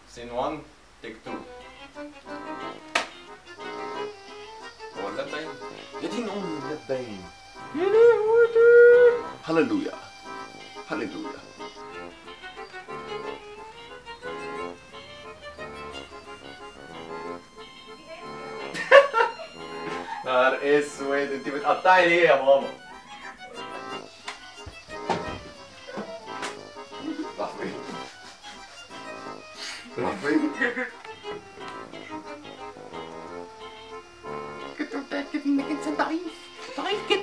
سين 1 تيك 2 هو اللاب باين يا دين ام اللاب باين يا لهوتي هللويا هللويا نهار اسود انت بتقطعي ليه يا ماما؟ راح فين؟ راح فين؟ كنت متأكد انك انسان ضعيف ضعيف